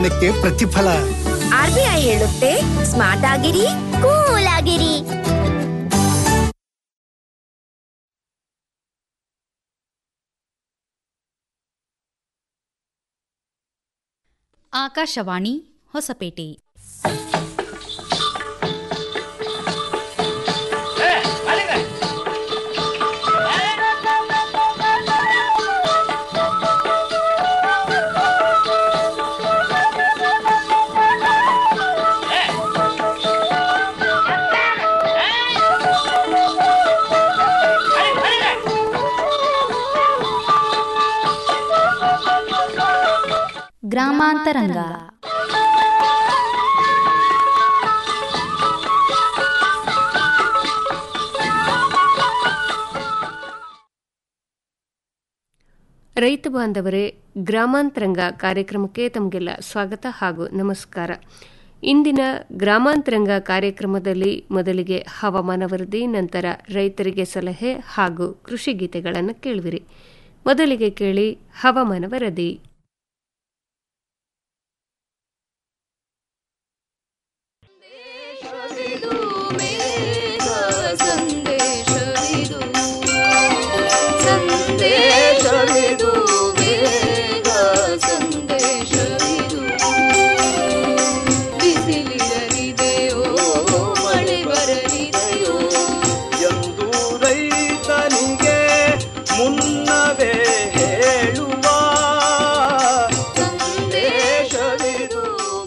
ಪ್ರಯತ್ನಕ್ಕೆ ಪ್ರತಿಫಲ R B I ಹೇಳುತ್ತೆ ಸ್ಮಾರ್ಟ್ ಆಗಿರಿ ಕೂಲ್ ಆಗಿರಿ ಆಕಾಶವಾಣಿ ಹೊಸಪೇಟೆ ಗ್ರಾಮಾಂತರಂಗ ರೈತ ಬಾಂಧವರೇ ಗ್ರಾಮಾಂತರಂಗ ಕಾರ್ಯಕ್ರಮಕ್ಕೆ ತಮಗೆಲ್ಲ ಸ್ವಾಗತ ಹಾಗೂ ನಮಸ್ಕಾರ ಇಂದಿನ ಗ್ರಾಮಾಂತರಂಗ ಕಾರ್ಯಕ್ರಮದಲ್ಲಿ ಮೊದಲಿಗೆ ಹವಾಮಾನ ವರದಿ ನಂತರ ರೈತರಿಗೆ ಸಲಹೆ ಹಾಗೂ ಕೃಷಿ ಗೀತೆಗಳನ್ನು ಕೇಳುವಿರಿ ಮೊದಲಿಗೆ ಕೇಳಿ ಹವಾಮಾನ ವರದಿ ಎಂದು ರೈತನಿಗೆ ಮುನ್ನವೇ ಹೇಳುವ ಸಂದೇಶವಿದು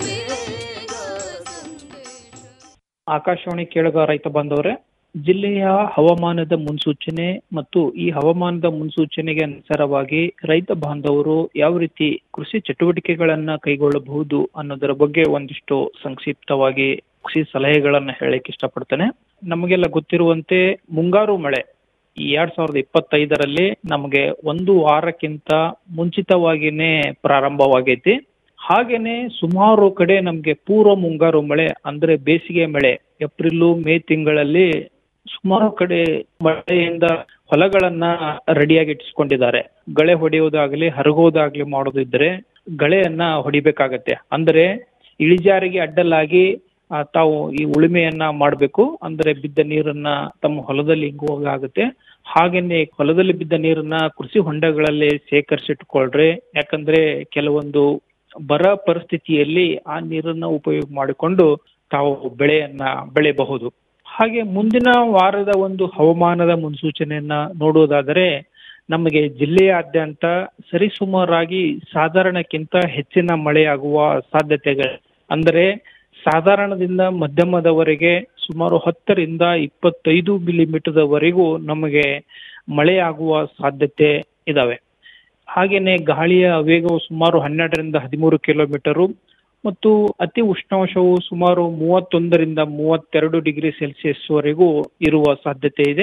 ಆಕಾಶವಾಣಿ ಕೇಳುಗ ರೈತ ಬಾಂಧವರೇ ಜಿಲ್ಲೆಯ ಹವಾಮಾನದ ಮುನ್ಸೂಚನೆ ಮತ್ತು ಈ ಹವಾಮಾನದ ಮುನ್ಸೂಚನೆಗೆ ಅನುಸಾರವಾಗಿ ರೈತ ಬಾಂಧವರು ಯಾವ ರೀತಿ ಕೃಷಿ ಚಟುವಟಿಕೆಗಳನ್ನ ಕೈಗೊಳ್ಳಬಹುದು ಅನ್ನೋದರ ಬಗ್ಗೆ ಒಂದಿಷ್ಟು ಸಂಕ್ಷಿಪ್ತವಾಗಿ ಕೃಷಿ ಸಲಹೆಗಳನ್ನ ಹೇಳಕ್ ಇಷ್ಟಪಡ್ತೇನೆ ನಮಗೆಲ್ಲ ಗೊತ್ತಿರುವಂತೆ ಮುಂಗಾರು ಮಳೆ ಈ ಎರಡ್ ಸಾವಿರದ ಇಪ್ಪತ್ತೈದರಲ್ಲಿ ನಮಗೆ ಒಂದು ವಾರಕ್ಕಿಂತ ಮುಂಚಿತವಾಗಿನೇ ಪ್ರಾರಂಭವಾಗೈತಿ ಹಾಗೇನೆ ಸುಮಾರು ಕಡೆ ನಮ್ಗೆ ಪೂರ್ವ ಮುಂಗಾರು ಮಳೆ ಅಂದ್ರೆ ಬೇಸಿಗೆ ಮಳೆ ಏಪ್ರಿಲ್ ಮೇ ತಿಂಗಳಲ್ಲಿ ಸುಮಾರು ಕಡೆ ಮಳೆಯಿಂದ ಹೊಲಗಳನ್ನ ರೆಡಿಯಾಗಿ ಇಟ್ಟಿಸ್ಕೊಂಡಿದ್ದಾರೆ ಗಳೆ ಹೊಡೆಯೋದಾಗ್ಲಿ ಹರಗೋದಾಗ್ಲಿ ಮಾಡೋದಿದ್ರೆ ಗಳೆಯನ್ನ ಹೊಡಿಬೇಕಾಗತ್ತೆ ಅಂದ್ರೆ ಇಳಿಜಾರಿಗೆ ಅಡ್ಡಲಾಗಿ ಆ, ತಾವು ಈ ಉಳುಮೆಯನ್ನ ಮಾಡಬೇಕು ಅಂದ್ರೆ ಬಿದ್ದ ನೀರನ್ನ ತಮ್ಮ ಹೊಲದಲ್ಲಿ ಇಂಗುವಾಗುತ್ತೆ ಹಾಗೇನೆ ಹೊಲದಲ್ಲಿ ಬಿದ್ದ ನೀರನ್ನ ಕೃಷಿ ಹೊಂಡಗಳಲ್ಲಿ ಶೇಖರಿಸಿಟ್ಕೊಳ್ರಿ ಯಾಕಂದ್ರೆ ಕೆಲವೊಂದು ಬರ ಪರಿಸ್ಥಿತಿಯಲ್ಲಿ ಆ ನೀರನ್ನ ಉಪಯೋಗ ಮಾಡಿಕೊಂಡು ತಾವು ಬೆಳೆಯನ್ನ ಬೆಳೆಯಬಹುದು ಹಾಗೆ ಮುಂದಿನ ವಾರದ ಒಂದು ಹವಾಮಾನದ ಮುನ್ಸೂಚನೆಯನ್ನ ನೋಡುವುದಾದರೆ ನಮಗೆ ಜಿಲ್ಲೆಯಾದ್ಯಂತ ಸರಿಸುಮಾರಾಗಿ ಸಾಧಾರಣಕ್ಕಿಂತ ಹೆಚ್ಚಿನ ಮಳೆಯಾಗುವ ಸಾಧ್ಯತೆಗಳು ಅಂದರೆ ಸಾಧಾರಣದಿಂದ ಮಧ್ಯಮದವರೆಗೆ ಸುಮಾರು ಹತ್ತರಿಂದ ಇಪ್ಪತ್ತೈದು ಮಿಲಿಮೀಟರ್ವರೆಗೂ ನಮಗೆ ಮಳೆಯಾಗುವ ಸಾಧ್ಯತೆ ಇದಾವೆ ಹಾಗೇನೆ ಗಾಳಿಯ ವೇಗವು ಸುಮಾರು ಹನ್ನೆರಡರಿಂದ ಹದಿಮೂರು ಕಿಲೋಮೀಟರು ಮತ್ತು ಅತಿ ಉಷ್ಣಾಂಶವು ಸುಮಾರು ಮೂವತ್ತೊಂದರಿಂದ ಮೂವತ್ತೆರಡು ಡಿಗ್ರಿ ಸೆಲ್ಸಿಯಸ್ ವರೆಗೂ ಇರುವ ಸಾಧ್ಯತೆ ಇದೆ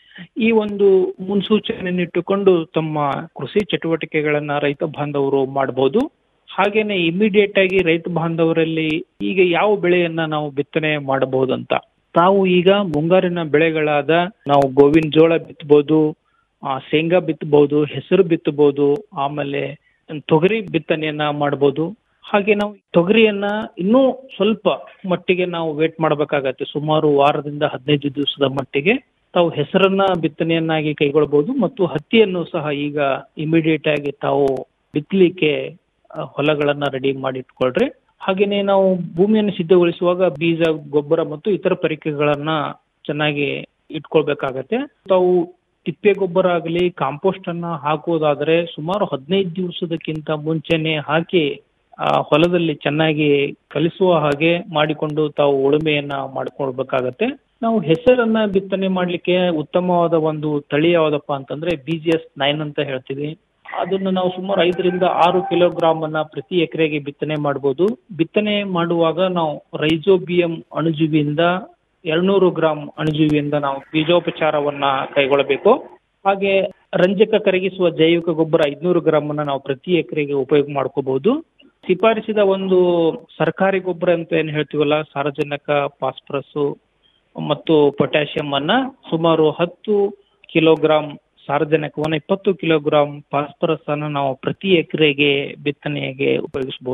ಈ ಒಂದು ಮುನ್ಸೂಚನೆಯನ್ನಿಟ್ಟುಕೊಂಡು ತಮ್ಮ ಕೃಷಿ ಚಟುವಟಿಕೆಗಳನ್ನ ರೈತ ಬಾಂಧವರು ಮಾಡಬಹುದು ಹಾಗೇನೆ ಇಮಿಡಿಯೇಟ್ ಆಗಿ ರೈತ ಬಾಂಧವರಲ್ಲಿ ಈಗ ಯಾವ ಬೆಳೆಯನ್ನ ನಾವು ಬಿತ್ತನೆ ಮಾಡಬಹುದಂತ ತಾವು ಈಗ ಮುಂಗಾರಿನ ಬೆಳೆಗಳಾದ ನಾವು ಗೋವಿನ ಜೋಳ ಬಿತ್ತಬಹುದು ಆ ಶೇಂಗಾ ಬಿತ್ತಬಹುದು ಹೆಸರು ಬಿತ್ತಬಹುದು ಆಮೇಲೆ ತೊಗರಿ ಬಿತ್ತನೆಯನ್ನ ಮಾಡಬಹುದು ಹಾಗೆ ನಾವು ತೊಗರಿಯನ್ನ ಇನ್ನೂ ಸ್ವಲ್ಪ ಮಟ್ಟಿಗೆ ನಾವು ವೇಟ್ ಮಾಡಬೇಕಾಗತ್ತೆ ಸುಮಾರು ವಾರದಿಂದ ಹದಿನೈದು ದಿವಸದ ಮಟ್ಟಿಗೆ ತಾವು ಹೆಸರನ್ನ ಬಿತ್ತನೆಯನ್ನಾಗಿ ಕೈಗೊಳ್ಳಬಹುದು ಮತ್ತು ಹತ್ತಿಯನ್ನು ಸಹ ಈಗ ಇಮಿಡಿಯೇಟ್ ಆಗಿ ತಾವು ಬಿತ್ತಲಿಕ್ಕೆ ಆ, ಹೊಲಗಳನ್ನ ರೆಡಿ ಮಾಡಿ ಇಟ್ಕೊಳ್ರಿ ಹಾಗೇನೆ ನಾವು ಭೂಮಿಯನ್ನು ಸಿದ್ಧಗೊಳಿಸುವಾಗ ಬೀಜ ಗೊಬ್ಬರ ಮತ್ತು ಇತರ ಪರಿಕರಗಳನ್ನ ಚೆನ್ನಾಗಿ ಇಟ್ಕೊಳ್ಬೇಕಾಗತ್ತೆ ತಾವು ತಿಪ್ಪೆ ಗೊಬ್ಬರ ಆಗಲಿ ಕಾಂಪೋಸ್ಟ್ ಅನ್ನ ಹಾಕುವುದಾದ್ರೆ ಸುಮಾರು ಹದಿನೈದು ದಿವಸದಕ್ಕಿಂತ ಮುಂಚೆನೆ ಹಾಕಿ ಆ ಹೊಲದಲ್ಲಿ ಚೆನ್ನಾಗಿ ಕಲಿಸುವ ಹಾಗೆ ಮಾಡಿಕೊಂಡು ತಾವು ಉಳುಮೆಯನ್ನ ಮಾಡ್ಕೊಳ್ಬೇಕಾಗತ್ತೆ ನಾವು ಹೆಸರನ್ನ ಬಿತ್ತನೆ ಮಾಡ್ಲಿಕ್ಕೆ ಉತ್ತಮವಾದ ಒಂದು ತಳಿ ಯಾವ್ದಪ್ಪ ಅಂತಂದ್ರೆ ಬಿ ಜಿ ಎಸ್ ನೈನ್ ಅಂತ ಹೇಳ್ತೀವಿ ಅದನ್ನು ನಾವು ಸುಮಾರು ಐದರಿಂದ ಆರು ಕಿಲೋಗ್ರಾಮ್ ಅನ್ನ ಪ್ರತಿ ಎಕರೆಗೆ ಬಿತ್ತನೆ ಮಾಡಬಹುದು ಬಿತ್ತನೆ ಮಾಡುವಾಗ ನಾವು ರೈಜೋಬಿಯಂ ಅಣುಜೀವಿಯಿಂದ ಎರಡ್ನೂರು ಗ್ರಾಮ್ ಅಣುಜೀವಿಯಿಂದ ನಾವು ಬೀಜೋಪಚಾರವನ್ನ ಕೈಗೊಳ್ಳಬೇಕು ಹಾಗೆ ರಂಜಕ ಕರಗಿಸುವ ಜೈವಿಕ ಗೊಬ್ಬರ ಐದ್ನೂರು ಗ್ರಾಮ್ ಅನ್ನ ನಾವು ಪ್ರತಿ ಎಕರೆಗೆ ಉಪಯೋಗ ಮಾಡ್ಕೋಬಹುದು ಶಿಫಾರಿಸಿದ ಒಂದು ಸರ್ಕಾರಿ ಗೊಬ್ಬರ ಅಂತ ಏನ್ ಹೇಳ್ತೀವಲ್ಲ ಸಾರಜನಕ ಫಾಸ್ಫರಸ್ ಮತ್ತು ಪೊಟ್ಯಾಷಿಯಂ ಅನ್ನ ಸುಮಾರು ಹತ್ತು ಕಿಲೋಗ್ರಾಂ ಸಾರಜನಕವನ್ನ ಇಪ್ಪತ್ತು ಕಿಲೋಗ್ರಾಂ ಫಾಸ್ಫರಸ್ ಅನ್ನ ನಾವು ಪ್ರತಿ ಎಕರೆಗೆ ಬಿತ್ತನೆಗೆ ಉಪಯೋಗಿಸಬಹುದು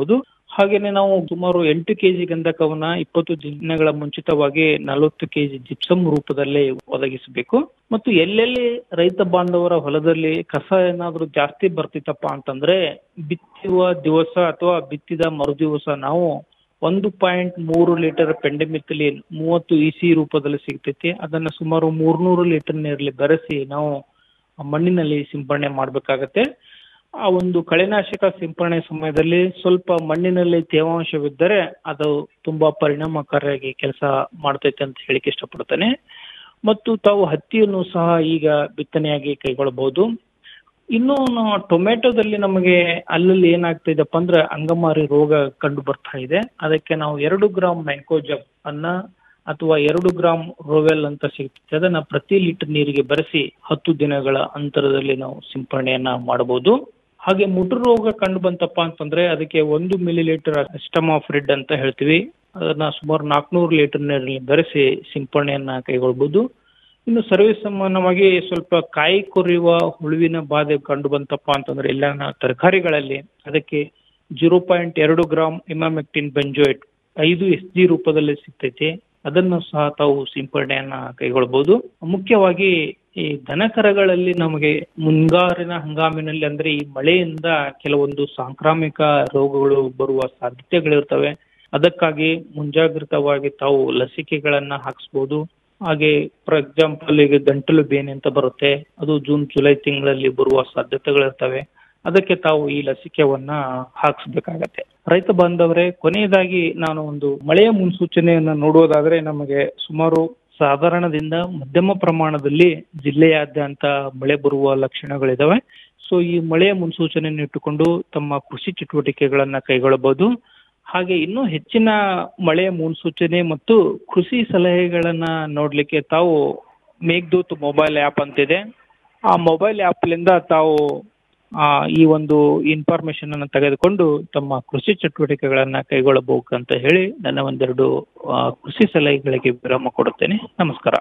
ಹಾಗೇನೆ ನಾವು ಸುಮಾರು ಎಂಟು ಕೆಜಿ ಗಂಧಕವನ್ನ ಇಪ್ಪತ್ತು ದಿನಗಳ ಮುಂಚಿತವಾಗಿ ನಲವತ್ತು ಕೆಜಿ ಜಿಪ್ಸಮ್ ರೂಪದಲ್ಲಿ ಒದಗಿಸಬೇಕು ಮತ್ತು ಎಲ್ಲೆಲ್ಲಿ ರೈತ ಬಾಂಧವರ ಹೊಲದಲ್ಲಿ ಕಸ ಏನಾದ್ರೂ ಜಾಸ್ತಿ ಬರ್ತಿತ್ತಪ್ಪ ಅಂತಂದ್ರೆ ಬಿತ್ತುವ ದಿವಸ ಅಥವಾ ಬಿತ್ತಿದ ಮರುದಿವಸ ನಾವು ಒಂದು ಪಾಯಿಂಟ್ ಮೂರು ಲೀಟರ್ ಪೆಂಡೆಮಿಥಿಲಿನ್ ಮೂವತ್ತು ಇಸಿ ರೂಪದಲ್ಲಿ ಸಿಗ್ತೈತಿ ಅದನ್ನ ಸುಮಾರು ಮೂರ್ನೂರು ಲೀಟರ್ ನೀರಲ್ಲಿ ಬೆರೆಸಿ ನಾವು ಆ ಮಣ್ಣಿನಲ್ಲಿ ಸಿಂಪರಣೆ ಮಾಡ್ಬೇಕಾಗತ್ತೆ ಆ ಒಂದು ಕಳೆನಾಶಕ ಸಿಂಪರಣೆ ಸಮಯದಲ್ಲಿ ಸ್ವಲ್ಪ ಮಣ್ಣಿನಲ್ಲಿ ತೇವಾಂಶವಿದ್ದರೆ ಅದು ತುಂಬಾ ಪರಿಣಾಮಕಾರಿಯಾಗಿ ಕೆಲಸ ಮಾಡ್ತೈತೆ ಅಂತ ಹೇಳಿಕ್ಕೆ ಇಷ್ಟಪಡ್ತೇನೆ ಮತ್ತು ತಾವು ಹತ್ತಿಯನ್ನು ಸಹ ಈಗ ಬಿತ್ತನೆಯಾಗಿ ಕೈಗೊಳ್ಳಬಹುದು ಇನ್ನು ನಾವು ಟೊಮೆಟೊದಲ್ಲಿ ನಮಗೆ ಅಲ್ಲಲ್ಲಿ ಏನಾಗ್ತಾ ಇದೆಪ್ಪ ಅಂದ್ರೆ ಅಂಗಮಾರಿ ರೋಗ ಕಂಡು ಬರ್ತಾ ಇದೆ ಅದಕ್ಕೆ ನಾವು ಎರಡು ಗ್ರಾಮ್ ಮ್ಯಾಂಕೋಜಬ್ ಅನ್ನ ಅಥವಾ ಎರಡು ಗ್ರಾಮ್ ರೋವೆಲ್ ಅಂತ ಸಿಗ್ತದೆ ಅದನ್ನ ಪ್ರತಿ ಲೀಟರ್ ನೀರಿಗೆ ಬೆರೆಸಿ ಹತ್ತು ದಿನಗಳ ಅಂತರದಲ್ಲಿ ನಾವು ಸಿಂಪರಣೆಯನ್ನ ಮಾಡಬಹುದು ಹಾಗೆ ಮುಟು ರೋಗ ಕಂಡು ಬಂತಪ್ಪ ಅಂತಂದ್ರೆ ಅದಕ್ಕೆ ಒಂದು ಮಿಲಿ ಲೀಟರ್ ರಿಡ್ ಅಂತ ಹೇಳ್ತೀವಿ ಅದನ್ನ ಸುಮಾರು ನಾಲ್ಕುನೂರು ಲೀಟರ್ ನೀರಲ್ಲಿ ಬೆರೆಸಿ ಸಿಂಪರಣೆಯನ್ನ ಕೈಗೊಳ್ಬಹುದು ಇನ್ನು ಸರ್ವೇ ಸಾಮಾನ್ಯವಾಗಿ ಸ್ವಲ್ಪ ಕಾಯಿ ಕೊರೆಯುವ ಹುಳುವಿನ ಬಾಧೆ ಕಂಡು ಬಂತಪ್ಪ ಅಂತಂದ್ರೆ ಎಲ್ಲ ತರಕಾರಿಗಳಲ್ಲಿ ಅದಕ್ಕೆ ಜೀರೋ ಪಾಯಿಂಟ್ ಎರಡು ಗ್ರಾಮ್ ಇಮಾಮೆಕ್ಟಿನ್ ಬೆಂಜೋಯಿಟ್ ಐದು ಎಸ್ ಜಿ ರೂಪದಲ್ಲಿ ಸಿಗ್ತೈತಿ ಅದನ್ನು ಸಹ ತಾವು ಸಿಂಪರಣೆಯನ್ನ ಕೈಗೊಳ್ಬಹುದು ಮುಖ್ಯವಾಗಿ ಈ ದನಕರಗಳಲ್ಲಿ ನಮಗೆ ಮುಂಗಾರಿನ ಹಂಗಾಮಿನಲ್ಲಿ ಅಂದ್ರೆ ಈ ಮಳೆಯಿಂದ ಕೆಲವೊಂದು ಸಾಂಕ್ರಾಮಿಕ ರೋಗಗಳು ಬರುವ ಸಾಧ್ಯತೆಗಳಿರ್ತವೆ ಅದಕ್ಕಾಗಿ ಮುಂಜಾಗ್ರತವಾಗಿ ತಾವು ಲಸಿಕೆಗಳನ್ನ ಹಾಕಿಸ್ಬೋದು ಹಾಗೆ ಫಾರ್ ಎಕ್ಸಾಂಪಲ್ ಈಗ ಗಂಟಲು ಬೇನೆ ಅಂತ ಬರುತ್ತೆ ಅದು ಜೂನ್ ಜುಲೈ ತಿಂಗಳಲ್ಲಿ ಬರುವ ಸಾಧ್ಯತೆಗಳಿರ್ತವೆ ಅದಕ್ಕೆ ತಾವು ಈ ಲಸಿಕೆವನ್ನ ಹಾಕಿಸ್ಬೇಕಾಗತ್ತೆ ರೈತ ಬಾಂಧವರೇ ಕೊನೆಯದಾಗಿ ನಾನು ಒಂದು ಮಳೆಯ ಮುನ್ಸೂಚನೆಯನ್ನ ನೋಡುವುದಾದ್ರೆ ನಮಗೆ ಸುಮಾರು ಸಾಧಾರಣದಿಂದ ಮಧ್ಯಮ ಪ್ರಮಾಣದಲ್ಲಿ ಜಿಲ್ಲೆಯಾದ್ಯಂತ ಮಳೆ ಬರುವ ಲಕ್ಷಣಗಳಿದಾವೆ ಸೊ ಈ ಮಳೆಯ ಮುನ್ಸೂಚನೆಯನ್ನು ಇಟ್ಟುಕೊಂಡು ತಮ್ಮ ಕೃಷಿ ಚಟುವಟಿಕೆಗಳನ್ನ ಕೈಗೊಳ್ಳಬಹುದು ಹಾಗೆ ಇನ್ನೂ ಹೆಚ್ಚಿನ ಮಳೆಯ ಮುನ್ಸೂಚನೆ ಮತ್ತು ಕೃಷಿ ಸಲಹೆಗಳನ್ನ ನೋಡ್ಲಿಕ್ಕೆ ತಾವು ಮೇಘದೂತ್ ಮೊಬೈಲ್ ಆ್ಯಪ್ ಅಂತಿದೆ ಆ ಮೊಬೈಲ್ ಆ್ಯಪ್ಲಿಂದ ತಾವು ಆ, ಈ ಒಂದು ಇನ್ಫಾರ್ಮೇಶನ್ ಅನ್ನು ತೆಗೆದುಕೊಂಡು ತಮ್ಮ ಕೃಷಿ ಚಟುವಟಿಕೆಗಳನ್ನ ಕೈಗೊಳ್ಳಬಹುದು ಅಂತ ಹೇಳಿ ನನ್ನ ಒಂದೆರಡು ಆ, ಕೃಷಿ ಸಲಹೆಗಳಿಗೆ ವಿರಾಮ ಕೊಡುತ್ತೇನೆ ನಮಸ್ಕಾರ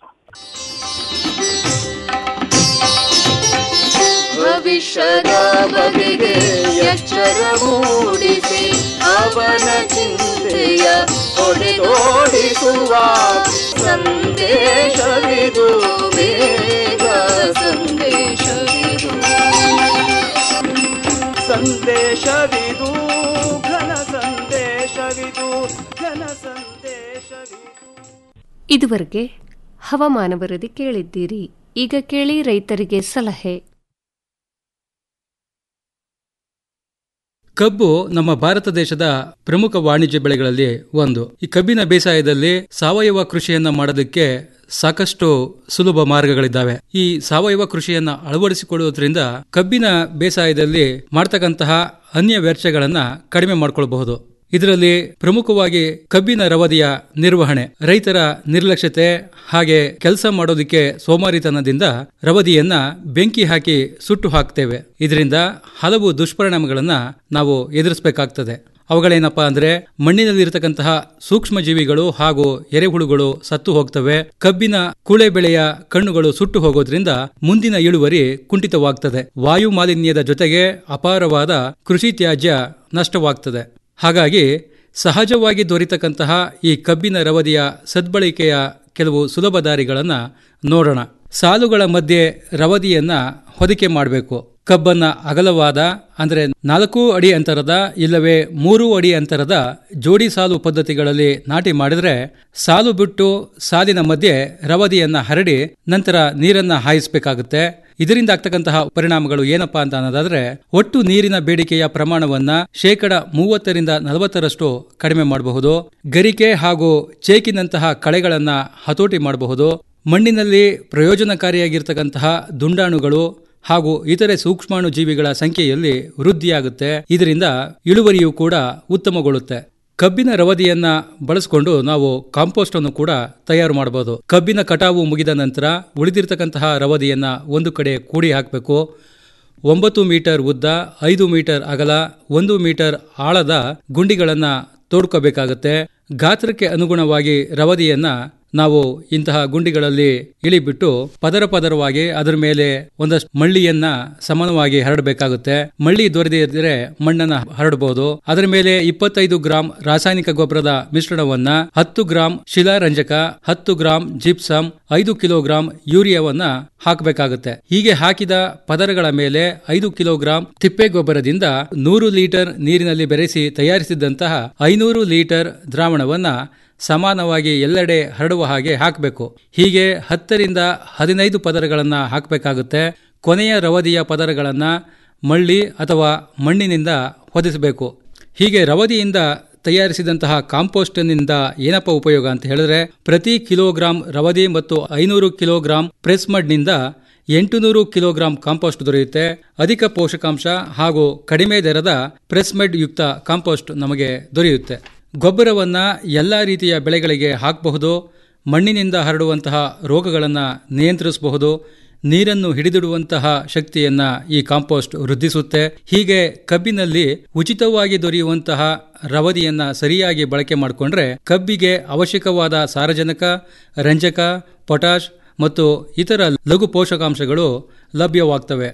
ಭವಿಷ್ಯದ ಬಗೆಗೆ ಎಚ್ಚರ ಮೂಡಿಸಿ ಅವನ ಚಿಂತೆಯ ಹೊಡೆದೋಡಿಸುವ ಸಂದೇಶವಿದು ಬೇಗ ಸಂದೇಶವಿದು ಸಂದೇಶವಿದು ಘನ ಸಂದೇಶವಿದು ಘನ ಸಂದೇಶವಿದು ಇದುವರೆಗೆ ಹವಾಮಾನ ವರದಿ ಕೇಳಿದ್ದೀರಿ ಈಗ ಕೇಳಿ ರೈತರಿಗೆ ಸಲಹೆ ಕಬ್ಬು ನಮ್ಮ ಭಾರತ ದೇಶದ ಪ್ರಮುಖ ವಾಣಿಜ್ಯ ಬೆಳೆಗಳಲ್ಲಿ ಒಂದು ಈ ಕಬ್ಬಿನ ಬೇಸಾಯದಲ್ಲಿ ಸಾವಯವ ಕೃಷಿಯನ್ನ ಮಾಡೋದಕ್ಕೆ ಸಾಕಷ್ಟು ಸುಲಭ ಮಾರ್ಗಗಳಿದ್ದಾವೆ ಈ ಸಾವಯವ ಕೃಷಿಯನ್ನ ಅಳವಡಿಸಿಕೊಳ್ಳುವುದರಿಂದ ಕಬ್ಬಿನ ಬೇಸಾಯದಲ್ಲಿ ಮಾಡ್ತಕ್ಕಂತಹ ಅನ್ಯ ವೆಚ್ಚಗಳನ್ನ ಕಡಿಮೆ ಮಾಡಿಕೊಳ್ಳಬಹುದು ಇದರಲ್ಲಿ ಪ್ರಮುಖವಾಗಿ ಕಬ್ಬಿನ ರವದಿಯ ನಿರ್ವಹಣೆ ರೈತರ ನಿರ್ಲಕ್ಷ್ಯತೆ ಹಾಗೆ ಕೆಲಸ ಮಾಡೋದಕ್ಕೆ ಸೋಮಾರಿತನದಿಂದ ರವದಿಯನ್ನ ಬೆಂಕಿ ಹಾಕಿ ಸುಟ್ಟು ಹಾಕ್ತೇವೆ ಇದರಿಂದ ಹಲವು ದುಷ್ಪರಿಣಾಮಗಳನ್ನ ನಾವು ಎದುರಿಸಬೇಕಾಗ್ತದೆ ಅವುಗಳೇನಪ್ಪಾ ಅಂದ್ರೆ ಮಣ್ಣಿನಲ್ಲಿರತಕ್ಕಂತಹ ಸೂಕ್ಷ್ಮ ಜೀವಿಗಳು ಹಾಗೂ ಎರೆಹುಳುಗಳು ಸತ್ತು ಹೋಗ್ತವೆ ಕಬ್ಬಿನ ಕೂಳೆ ಬೆಳೆಯ ಕಣ್ಣುಗಳು ಸುಟ್ಟು ಹೋಗೋದ್ರಿಂದ ಮುಂದಿನ ಇಳುವರಿ ಕುಂಠಿತವಾಗ್ತದೆ ವಾಯು ಮಾಲಿನ್ಯದ ಜೊತೆಗೆ ಅಪಾರವಾದ ಕೃಷಿ ತ್ಯಾಜ್ಯ ನಷ್ಟವಾಗ್ತದೆ ಹಾಗಾಗಿ ಸಹಜವಾಗಿ ದೊರೆತಕ್ಕಂತಹ ಈ ಕಬ್ಬಿನ ರವದಿಯ ಸದ್ಬಳಕೆಯ ಕೆಲವು ಸುಲಭ ದಾರಿಗಳನ್ನು ನೋಡೋಣ ಸಾಲುಗಳ ಮಧ್ಯೆ ರವದಿಯನ್ನ ಹೊದಿಕೆ ಮಾಡಬೇಕು ಕಬ್ಬನ್ನ ಅಗಲವಾದ ಅಂದರೆ ನಾಲ್ಕು ಅಡಿ ಅಂತರದ ಇಲ್ಲವೇ ಮೂರು ಅಡಿ ಅಂತರದ ಜೋಡಿ ಸಾಲು ಪದ್ಧತಿಗಳಲ್ಲಿ ನಾಟಿ ಮಾಡಿದ್ರೆ ಸಾಲು ಬಿಟ್ಟು ಸಾಲಿನ ಮಧ್ಯೆ ರವದಿಯನ್ನ ಹರಡಿ ನಂತರ ನೀರನ್ನ ಹಾಯಿಸಬೇಕಾಗುತ್ತೆ ಇದರಿಂದ ಆಗ್ತಕ್ಕಂತಹ ಪರಿಣಾಮಗಳು ಏನಪ್ಪಾ ಅಂತ ಅನ್ನೋದಾದ್ರೆ ಒಟ್ಟು ನೀರಿನ ಬೇಡಿಕೆಯ ಪ್ರಮಾಣವನ್ನ ಶೇಕಡ ಮೂವತ್ತರಿಂದ ನಲವತ್ತರಷ್ಟು ಕಡಿಮೆ ಮಾಡಬಹುದು ಗರಿಕೆ ಹಾಗೂ ಚೇಕಿನಂತಹ ಕಳೆಗಳನ್ನ ಹತೋಟಿ ಮಾಡಬಹುದು ಮಣ್ಣಿನಲ್ಲಿ ಪ್ರಯೋಜನಕಾರಿಯಾಗಿರ್ತಕ್ಕಂತಹ ದುಂಡಾಣುಗಳು ಹಾಗೂ ಇತರೆ ಸೂಕ್ಷ್ಮಾಣು ಜೀವಿಗಳ ಸಂಖ್ಯೆಯಲ್ಲಿ ವೃದ್ಧಿಯಾಗುತ್ತೆ ಇದರಿಂದ ಇಳುವರಿಯೂ ಕೂಡ ಉತ್ತಮಗೊಳ್ಳುತ್ತೆ ಕಬ್ಬಿನ ರವದಿಯನ್ನ ಬಳಸಿಕೊಂಡು ನಾವು ಕಾಂಪೋಸ್ಟ್ ಅನ್ನು ಕೂಡ ತಯಾರು ಮಾಡಬಹುದು ಕಬ್ಬಿನ ಕಟಾವು ಮುಗಿದ ನಂತರ ಉಳಿದಿರ್ತಕ್ಕಂತಹ ರವದಿಯನ್ನ ಒಂದು ಕಡೆ ಕೂಡಿ ಹಾಕಬೇಕು ಒಂಬತ್ತು ಮೀಟರ್ ಉದ್ದ ಐದು ಮೀಟರ್ ಅಗಲ ಒಂದು ಮೀಟರ್ ಆಳದ ಗುಂಡಿಗಳನ್ನ ತೋಡ್ಕೋಬೇಕಾಗತ್ತೆ ಗಾತ್ರಕ್ಕೆ ಅನುಗುಣವಾಗಿ ರವದಿಯನ್ನ ನಾವು ಇಂತಹ ಗುಂಡಿಗಳಲ್ಲಿ ಇಳಿಬಿಟ್ಟು ಪದರ ಪದರವಾಗಿ ಅದರ ಮೇಲೆ ಒಂದಷ್ಟು ಮಳ್ಳಿಯನ್ನ ಸಮಾನವಾಗಿ ಹರಡಬೇಕಾಗುತ್ತೆ ಮಳ್ಳಿ ದೊರೆದೇ ಇದ್ದರೆ ಮಣ್ಣನ್ನ ಹರಡಬಹುದು ಅದರ ಮೇಲೆ ಇಪ್ಪತ್ತೈದು ಗ್ರಾಂ ರಾಸಾಯನಿಕ ಗೊಬ್ಬರದ ಮಿಶ್ರಣವನ್ನ ಹತ್ತು ಗ್ರಾಂ ಶಿಲಾರಂಜಕ ಹತ್ತು ಗ್ರಾಂ ಜಿಪ್ಸಮ್ ಐದು ಕಿಲೋಗ್ರಾಂ ಯೂರಿಯಾವನ್ನ ಹಾಕಬೇಕಾಗುತ್ತೆ ಹೀಗೆ ಹಾಕಿದ ಪದರಗಳ ಮೇಲೆ ಐದು ಕಿಲೋಗ್ರಾಂ ತಿಪ್ಪೆ ಗೊಬ್ಬರದಿಂದ ನೂರು ಲೀಟರ್ ನೀರಿನಲ್ಲಿ ಬೆರೆಸಿ ತಯಾರಿಸಿದಂತಹ ಐನೂರು ಲೀಟರ್ ದ್ರಾವಣವನ್ನ ಸಮಾನವಾಗಿ ಎಲ್ಲೆಡೆ ಹರಡುವ ಹಾಗೆ ಹಾಕಬೇಕು ಹೀಗೆ ಹತ್ತರಿಂದ ಹದಿನೈದು ಪದರಗಳನ್ನ ಹಾಕಬೇಕಾಗುತ್ತೆ ಕೊನೆಯ ರವದಿಯ ಪದರಗಳನ್ನ ಮಳ್ಳಿ ಅಥವಾ ಮಣ್ಣಿನಿಂದ ಹೊದಿಸಬೇಕು ಹೀಗೆ ರವದಿಯಿಂದ ತಯಾರಿಸಿದಂತಹ ಕಾಂಪೋಸ್ಟ್ನಿಂದ ಏನಪ್ಪ ಉಪಯೋಗ ಅಂತ ಹೇಳಿದ್ರೆ ಪ್ರತಿ ಕಿಲೋಗ್ರಾಂ ರವದಿ ಮತ್ತು ಐನೂರು ಕಿಲೋಗ್ರಾಂ ಪ್ರೆಸ್ ಮಡ್ನಿಂದ ಎಂಟುನೂರು ಕಿಲೋಗ್ರಾಂ ಕಾಂಪೋಸ್ಟ್ ದೊರೆಯುತ್ತೆ ಅಧಿಕ ಪೋಷಕಾಂಶ ಹಾಗೂ ಕಡಿಮೆ ದರದ ಪ್ರೆಸ್ಮೆಡ್ ಯುಕ್ತ ಕಾಂಪೋಸ್ಟ್ ನಮಗೆ ದೊರೆಯುತ್ತೆ ಗೊಬ್ಬರವನ್ನ ಎಲ್ಲ ರೀತಿಯ ಬೆಳೆಗಳಿಗೆ ಹಾಕಬಹುದು ಮಣ್ಣಿನಿಂದ ಹರಡುವಂತಹ ರೋಗಗಳನ್ನು ನಿಯಂತ್ರಿಸಬಹುದು ನೀರನ್ನು ಹಿಡಿದಿಡುವಂತಹ ಶಕ್ತಿಯನ್ನ ಈ ಕಾಂಪೋಸ್ಟ್ ವೃದ್ಧಿಸುತ್ತೆ ಹೀಗೆ ಕಬ್ಬಿನಲ್ಲಿ ಉಚಿತವಾಗಿ ದೊರೆಯುವಂತಹ ರವದಿಯನ್ನ ಸರಿಯಾಗಿ ಬಳಕೆ ಮಾಡಿಕೊಂಡ್ರೆ ಕಬ್ಬಿಗೆ ಅವಶ್ಯಕವಾದ ಸಾರಜನಕ ರಂಜಕ ಪೊಟಾಷ್ ಮತ್ತು ಇತರ ಲಘು ಪೋಷಕಾಂಶಗಳು ಲಭ್ಯವಾಗ್ತವೆ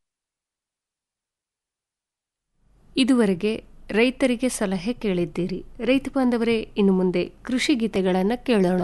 ಇದುವರೆಗೆ ರೈತರಿಗೆ ಸಲಹೆ ಕೇಳಿದ್ದೀರಿ ರೈತ ಬಾಂಧವರೇ ಇನ್ನು ಮುಂದೆ ಕೃಷಿ ಗೀತೆಗಳನ್ನು ಕೇಳೋಣ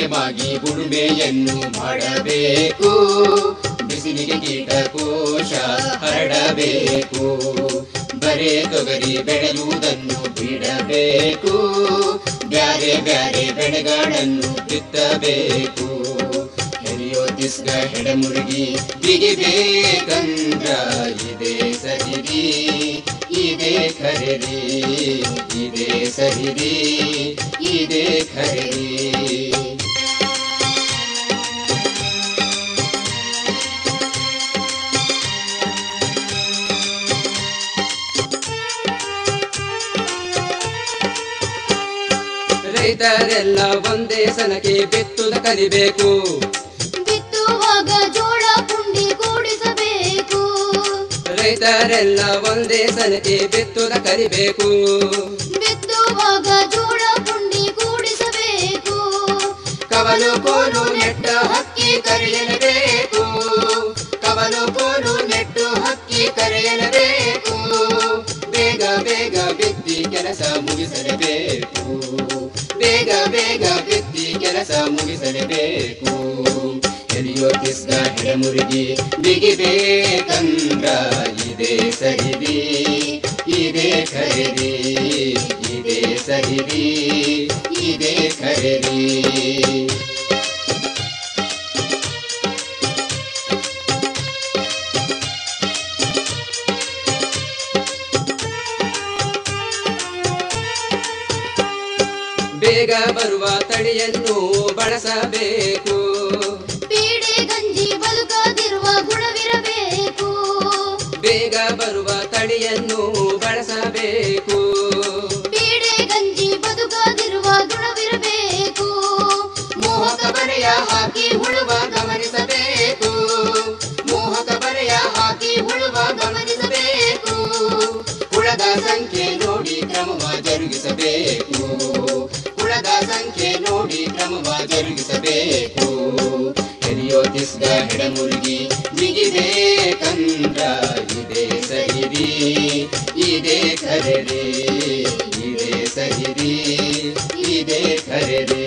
ಮೊಳಕೆ ಮಾಗಿ ಉಳುಮೆಯನ್ನು ಮಾಡಬೇಕು ಬಿಸಿಲಿಗೆ ಕೀಟಕೋಶ ಹರಡಬೇಕು ಬರೇ ತೊಗರಿ ಬೆಳೆಯುವುದನ್ನು ಬಿಡಬೇಕು ಬ್ಯಾರೆ ಬ್ಯಾರೆ ಬೆಳೆಗಳನ್ನು ಬಿತ್ತಬೇಕು ಹೆರಿಯೋತಿಸ್ಗ ಹೆಡಮುರುಗಿ ಬಿಗಿಬೇಕಂದ್ರ ಇದೇ ಸರಿರಿ ಇದೇ ಖರೀರಿ ಇದೇ ಸರಿರಿ ಇದೇ ಖರೀರಿ ರೈತರೆಲ್ಲ ಒಂದೇ ಸನಕ್ಕೆ ಬಿತ್ತುದ ಕಲಿಬೇಕು ಬಿತ್ತುವಾಗ ಜೋಳ ಪುಂಡಿ ಕೂಡಿಸಬೇಕು ರೈತರೆಲ್ಲ ಒಂದೇ ಸನಕ್ಕೆ ಬಿತ್ತುದ ಕಲಿಬೇಕು ಬಿತ್ತುವಾಗ ಜೋಳ ಪುಂಡಿ ಕೂಡಿಸಬೇಕು ಕವಲು ಕೋಲು ನೆಟ್ಟ ಹಕ್ಕಿ ಕರೆಯಲೇಬೇಕು ಕವಲು ಕೋಲು ನೆಟ್ಟು ಹಕ್ಕಿ ಕರೆಯಲೇಬೇಕು ಬೇಗ ಬೇಗ ಬಿತ್ತಿ ಕೆಲಸ ಮುಗಿಸಲೇಬೇಕು ಬೇಗ ಬೇಗ ಬಿತ್ತಿ ಕೆಲಸ ಮುಗಿಸಲೇಬೇಕು ಎಲಿಯೋ ಕಿಸ್ಗ ಹೆಡಮುರುಗಿ ಬಿಗಿಬೇಕಂದ್ರ ಇದೇ ಸರಿದಿ ಇದೇ ಖರೀದಿ ಇದೇ ಸರಿದಿ ಇದೇ ಖರೀದಿ ಬೇಗ ಬರುವ ತಳಿಯನ್ನು ಬಳಸಬೇಕು ಪೀಡೆ ಗಂಜಿ ಬದುಕದಿರುವ ಗುಣವಿರಬೇಕು ಬೇಗ ಬರುವ ತಳಿಯನ್ನು ಬಳಸಬೇಕು ಪೀಡೆ ಗಂಜಿ ಬದುಕದಿರುವ ಗುಣವಿರಬೇಕು ಮೋಹಕ ಬರೆಯ ಹಾಕಿ ಹುಳುವ ಗಮನಿಸಬೇಕು ಮೋಹಕ ಬರೆಯ ಹಾಕಿ ಹುಳುವ ಗಮನಿಸಬೇಕು ಹುಳದ ಸಂಖ್ಯೆ ನೋಡಿ ಕ್ರಮವ ಜರುಗಿಸಬೇಕು ಹುಳದ ಸಂಖ್ಯೆ ನೋಡಿ ಕ್ರಮವ ಜರುಗಿಸಬೇಕು ಹೆರಿಯೋತಿಸ್ಗ ಹೆಡಮುರುಗಿ ಬಿಗಿಬೇಕಂದ್ರ ಇದೇ ಸರಿರಿ ಇದೇ ಖರೀರಿ ಇದೇ ಸರಿರಿ ಇದೇ ಖರೀರಿ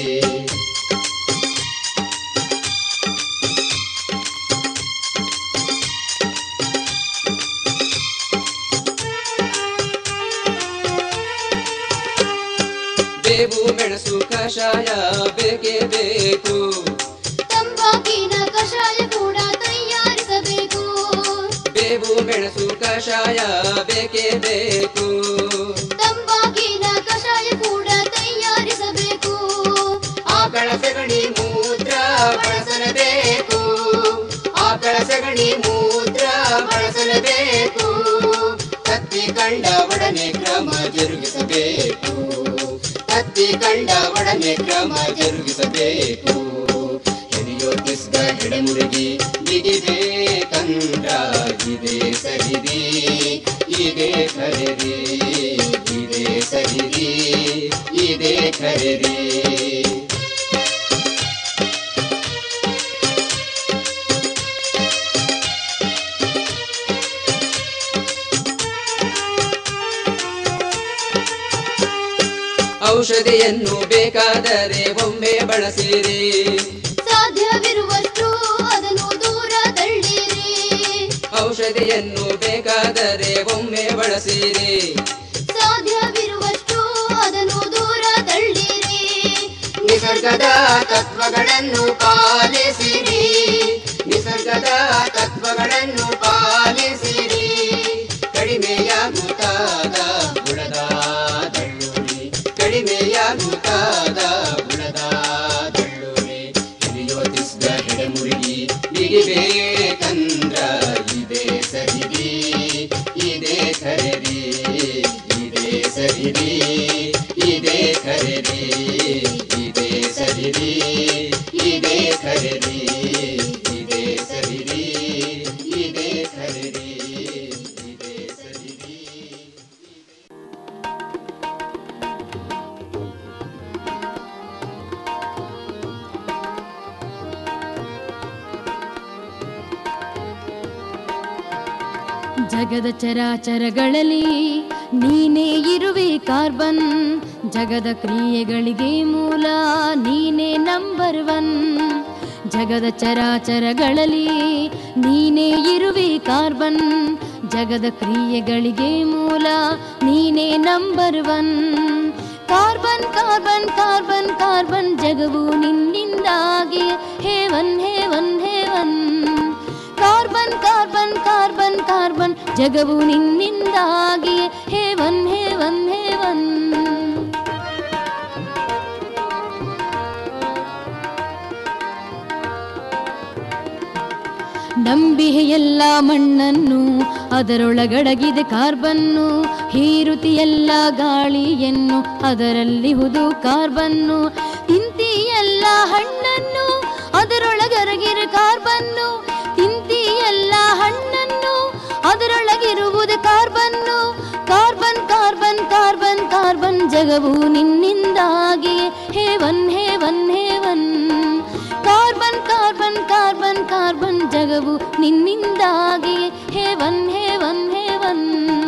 ಬೇವು ಮೆಣಸು ಕಷಾಯ ಬೇಕೇ ಬೇಕು ತಂಬಾಕಿನ ಕಷಾಯ ಕೂಡ ತಯಾರಿಸಬೇಕು ಬೇವು ಮೆಣಸು ಕಷಾಯ ಬೇಕೇ ಬೇಕು ತಂಬಾಕಿನ ಕಷಾಯ ಕೂಡ ತಯಾರಿಸಬೇಕು ಆಕಳ ಸಗಣಿ ಮೂತ್ರ ಬಳಸಲೇಬೇಕು ಆಕಳ ಸಗಣಿ ಮೂತ್ರ ಬಳಸಲೇಬೇಕು ಕತ್ತಿ ಕಂಡ ಒಡನೆ ಕ್ರಮ ಜರುಗಿಸಬೇಕು ಕತ್ತಿ ಕಂಡ ಒಡನೆ ಕ್ರಮ ಜರುಗಿಸಬೇಕು ಹೆರಿಯೋ ಕಿಸ್ಗ ಹೆಡಮುರುಗಿ ಬಿಗಿಬೇಕಂದ್ರ ಇದೇ ಸರಿದಿ ಇದೇ ಖರೀದಿ ಇದೇ ಸರಿದಿ ಇದೇ ಖರೀದಿ ಔಷಧಿಯನ್ನು ಬೇಕಾದರೆ ಒಮ್ಮೆ ಬಳಸಿರಿ ಸಾಧ್ಯವಿರುವಷ್ಟು ಅದನ್ನು ದೂರ ತಳ್ಳಿರಿ ಔಷಧಿಯನ್ನು ಬೇಕಾದರೆ ಒಮ್ಮೆ ಬಳಸಿರಿ ಸಾಧ್ಯವಿರುವಷ್ಟು ಅದನ್ನು ದೂರ ತಳ್ಳಿರಿ ನಿಸರ್ಗದ ತತ್ವಗಳನ್ನು ಪಾಲಿಸಿರಿ ನಿಸರ್ಗದ ತತ್ವಗಳನ್ನು ಪಾಲಿಸಿರಿ ಕಡಿಮೆಯಾಗುತ್ತಾದ ಗುಣದ ದಳ್ಳುರಿ ಕಡಿಮೆಯಾಗುತ್ತಾದ ಗುಣದ ದಳ್ಳುರಿ ಹಿರಿಯೋತಿಸ್ಗ ಹೆಡಮುರುಗಿ ಬಿಗಿಬೇಕಂದ್ರ ಇದೇ ಸರಿದಿ ಇದೇ ಖರೀದಿ ಇದೇ ಸರಿದಿ ಇದೇ ಖರೀದಿ ಇದೇ ಸರಿದಿ ಇದೇ ಖರೀದಿ ಇದೇ ಸರಿದಿ ಇದೇ ಖರೀದಿ ಇದೇ ಸರಿದಿ ಜಗದ ಚರಾಚರಗಳಲ್ಲಿ ನೀನೇ ಇರುವೆ ಕಾರ್ಬನ್ ಜಗದ ಕ್ರಿಯೆಗಳಿಗೆ ಮೂಲ ನೀನೇ ನಂಬರ್ ಒನ್ ಜಗದ ಚರಾಚರಗಳಲ್ಲಿ ನೀನೇ ಇರುವೆ ಕಾರ್ಬನ್ ಜಗದ ಕ್ರಿಯೆಗಳಿಗೆ ಮೂಲ ನೀನೇ number one carbon carbon carbon carbon ಜಗವು ನಿನ್ನಿಂದಾಗಿ heaven heaven heaven carbon carbon carbon carbon ಜಗವು ನಿನ್ನಿಂದಾಗಿ ಹೇವನ್ ಹೇವನ್ ಹೇವನ್ ನಂಬಿಹೆ ಎಲ್ಲ ಮಣ್ಣನ್ನು ಅದರೊಳಗಡಗಿದೆ ಕಾರ್ಬನ್ನು ಹೀರುತಿ ಎಲ್ಲ ಗಾಳಿಯನ್ನು ಅದರಲ್ಲಿ ಹುದು ಕಾರ್ಬನ್ನು ತಿಂತಿ ಎಲ್ಲ ಹಣ್ಣನ್ನು ಅದರೊಳಗರಗಿರ ಕಾರ್ಬನ್ನು ತಿಂತಿ ಎಲ್ಲ ಹಣ್ಣನ್ನು ಅದರೊಳಗಿರುವುದು carbon carbon carbon carbon carbon ಜಗವು ನಿನ್ನಿಂದಾಗಿ heaven heaven heaven carbon carbon carbon carbon ಜಗವು ನಿನ್ನಿಂದಾಗಿ ಹೇವನ್ ಹೇವನ್ ಹೇವನ್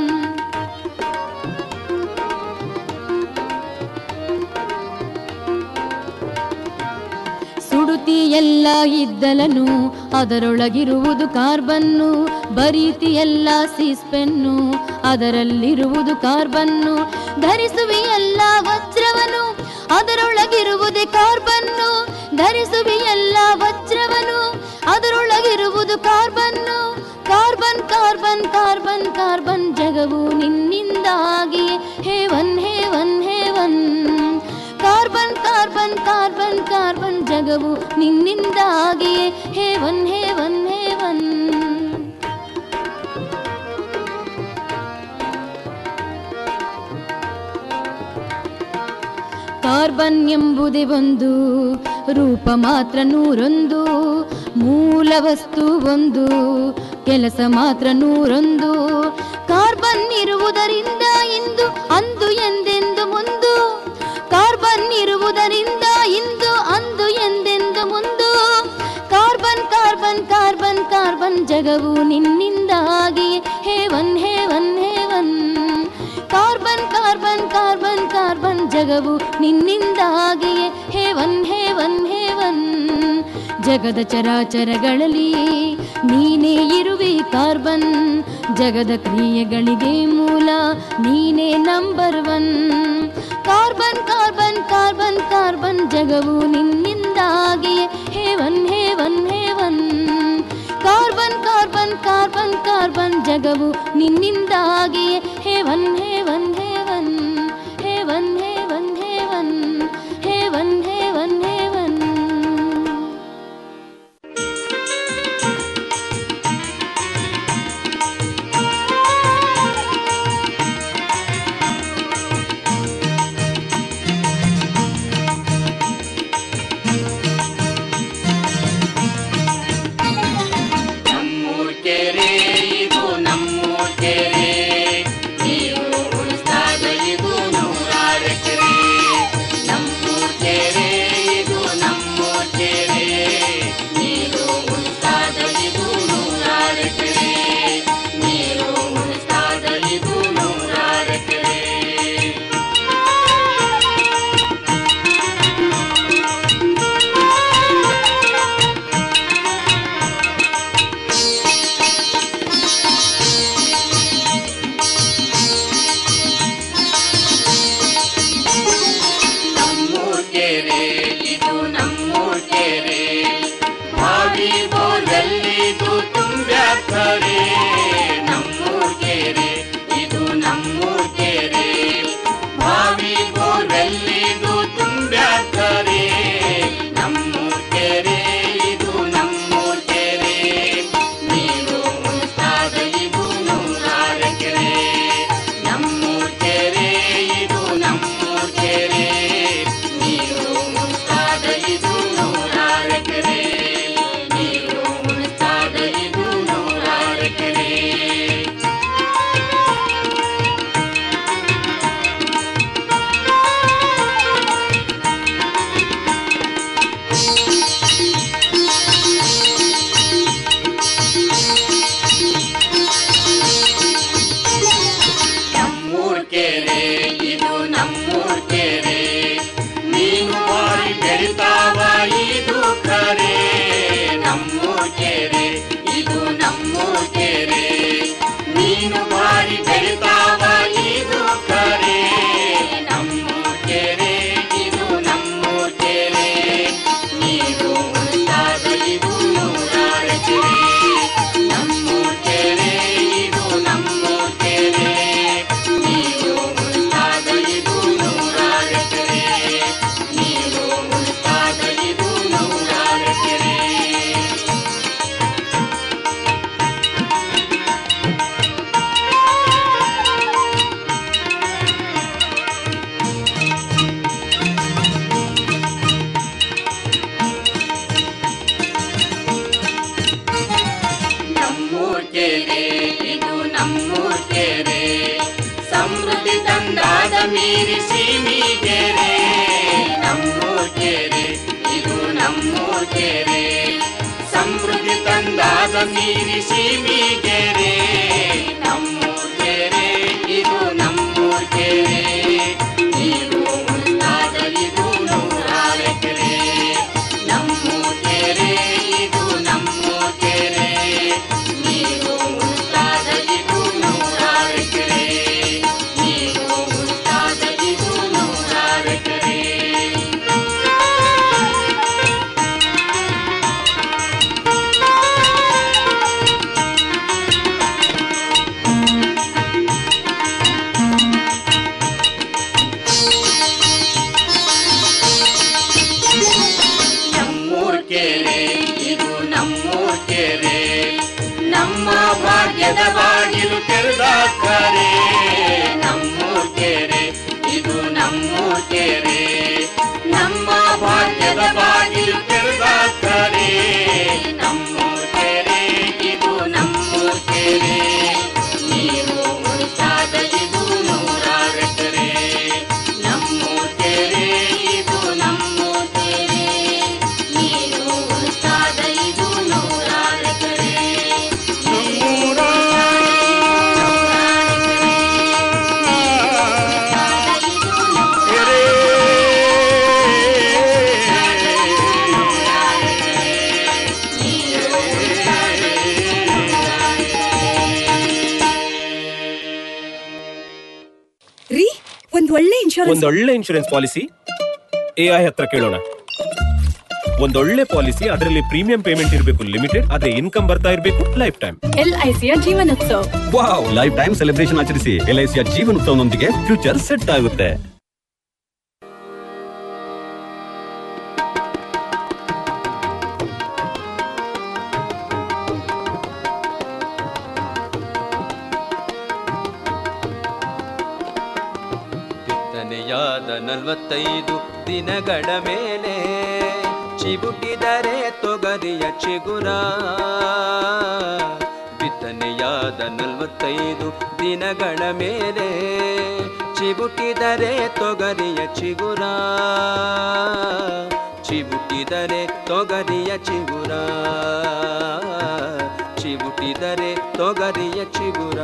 ಸುಡುತಿ ಎಲ್ಲ ಇದ್ದಲನು ಅದರೊಳಗಿರುವುದು ಕಾರ್ಬನ್ನು ಬರೀತಿ ಎಲ್ಲ ಸೀಸ್ಪೆನ್ನು ಅದರಲ್ಲಿರುವುದು ಕಾರ್ಬನ್ನು ಧರಿಸುವಿ ಎಲ್ಲ ವಜ್ರವನು ಅದರೊಳಗಿರುವುದೇ ಕಾರ್ಬನ್ನು ಧರಿಸುವಿ ಎಲ್ಲ ವಜ್ರವನು ಅದರೊಳಗಿರುವುದು carbon carbon carbon carbon carbon ಜಗವು ನಿನ್ನಿಂದಾಗಿ heaven heaven heaven carbon carbon carbon carbon ಜಗವು ನಿನ್ನಿಂದಾಗಿ ಹೇವನ್ ಹೇವನ್ ಹೇವನ್ ಕಾರ್ಬನ್ ಎಂಬುದೇ ಒಂದು ರೂಪ ಮಾತ್ರ ನೂರೊಂದು ಮೂಲ ವಸ್ತು ಒಂದು ಕೆಲಸ ಮಾತ್ರ ನೂರೊಂದು ಕಾರ್ಬನ್ ಇರುವುದರಿಂದ ಇಂದು ಅಂದು ಎಂದೆಂದು ಮುಂದು ಕಾರ್ಬನ್ ಇರುವುದರಿಂದ ಇಂದು ಅಂದು ಎಂದೆಂದು ಮುಂದು ಕಾರ್ಬನ್ ಕಾರ್ಬನ್ ಕಾರ್ಬನ್ ಕಾರ್ಬನ್ ಜಗವು ನಿನ್ನಿಂದಾಗಿ heaven heaven heaven carbon carbon carbon carbon ಜಗವು ನಿನ್ನಿಂದಾಗಿಯೇ ಹೇವನ್ ಹೇವನ್ ಹೇವನ್ ಜಗದ ಚರಾಚರಗಳಲ್ಲಿ ನೀನೇ ಇರುವೆ ಕಾರ್ಬನ್ ಜಗದ ಕ್ರಿಯೆಗಳಿಗೆ ಮೂಲ ನೀನೇ number one carbon carbon carbon carbon ಜಗವು ನಿನ್ನಿಂದಾಗಿಯೇ heaven heaven heaven carbon carbon carbon carbon ಜಗವು ನಿನ್ನಿಂದಾಗಿಯೇ heaven heaven heaven heaven heaven heaven heaven heaven heaven ನಮ್ಮೂರ್ ಕೆರೆ ಇದು ನಮ್ಮೂರ್ ಕೆರೆ ನೀರು ಕೆರೆ ನೀನು ಬಾರಿ ಬೆಳಿತಾವ ಇದು ಕರೆ ನಮ್ಮೂರ್ ಕೆರೆ ಇದು ನಮ್ಮೂರ್ ಕೆರೆ ನೀರು ಉಳಿತಾದ ಇದು ನೂರಾರ ಕೆರೆ ನಮ್ಮೂರ್ ಕೆರೆ ಇದು ನಮ್ಮೂರ್ ಕೆರೆ ನೀರು ಉಳಿತಾದ ಇದು ನೂರಾರ ಕೆರೆ ನೀರು ಉಳಿತಾದ ಇದು ನೂರಾರ ಕೆರೆ ನಮ್ಮೂರ್ ಕೆರೆ ಇದು ನಮ್ಮೂರ್ ಕೆರೆ ಸಮೃದ್ಧಿ ತಂದಾದ ಮೀರಿ ಸೀಮಿ ಕೆರೆ ನಮ್ಮೂರ್ ಕೆರೆ ಇದು ನಮ್ಮೂರ್ ಕೆರೆ ಸಮೃದ್ಧಿ ತಂದಾದ ಮೀರಿ ಸೀಮಿ ಕೆರೆ ನಮ್ಮೂರ್ ಕೆರೆ ಇದು ನಮ್ಮೂರ್ ಕೆರೆ ನೀರು ಉಳಿತಾದ ಇದು ನೂರಾರ ಕೆರೆ ನಮ್ಮೂರ್ ಕೆರೆ ಇದು ನಮ್ಮೂರ್ ಕೆರೆ ನೀರು ಉಳಿತಾದ ಇದು ನೂರಾರ ಕೆರೆ ನೀರು ಉಳಿತಾದ ಇದು ನೂರಾರ ಕೆರೆ ನಮ್ಮೂರ್ ಕೆರೆ ಇದು ನಮ್ಮೂರ್ ಕೆರೆ ನಮ್ಮ ಭಾಗ್ಯದ ಬಾಗಿಲು ತೆರೆದ ಕರೆ ನಮ್ಮೂರ್ ಕೆರೆ ಇದು ನಮ್ಮೂರ್ ಕೆರೆ ನಮ್ಮ ಭಾಗ್ಯದ ಬಾಗಿಲು ತೆರೆದ ಕರೆ ನಮ್ಮೂರ್ ಕೆರೆ ಇದು ನಮ್ಮೂರ್ ಕೆರೆ ನೀರು ಉಳಿತಾದ ಇದು ನೂರಾರ ಕೆರೆ ನಮ್ಮೂರ್ ಕೆರೆ ಇದು ನಮ್ಮೂರ್ ಕೆರೆ ನೀರು ಉಳಿತಾದ ಇದು ನೂರಾರ ಕೆರೆ ರೀ ಒಂದ್ ಒಳ್ಳೆ ಇನ್ಶೂರೆನ್ಸ್ ಒಂದೊಳ್ಳೆ ಇನ್ಶೂರೆನ್ಸ್ ಪಾಲಿಸಿ ಎ ಐ ಹತ್ರ ಕೇಳೋಣ ಒಂದೊಳ್ಳೆ ಪಾಲಿಸಿ ಅದರಲ್ಲಿ ಪ್ರೀಮಿಯಂ ಪೇಮೆಂಟ್ ಇರಬೇಕು ಲಿಮಿಟೆಡ್ ಅದೇ ಇನ್ಕಮ್ ಬರ್ತಾ ಇರಬೇಕು ಲೈಫ್ ಟೈಮ್ ಎಲ್ ಐ ಸಿಯ Jeevanotsav wow lifetime celebration ಆಚರಿಸಿ ಎಲ್ಐಸಿಯ ಜೀವನೋತ್ಸವನೊಂದಿಗೆ ಫ್ಯೂಚರ್ ಸೆಟ್ ಆಗುತ್ತೆ ಬಿತ್ತನೆಯಾದ ನಲವತ್ತೈದು ದಿನಗಳ ಮೇಲೆ ಚಿಬುಟಿದರೆ ತೊಗರಿಯ ಚಿಗುರ ಬಿತ್ತನೆಯಾದ ನಲವತ್ತೈದು ದಿನಗಳ ಮೇಲೆ ಚಿಬುಟಿದರೆ ತೊಗರಿಯ ಚಿಗುರ ಚಿಬುಟಿದರೆ ತೊಗರಿಯ ಚಿಗುರ ಚಿಬುಟಿದರೆ ತೊಗರಿಯ ಚಿಗುರ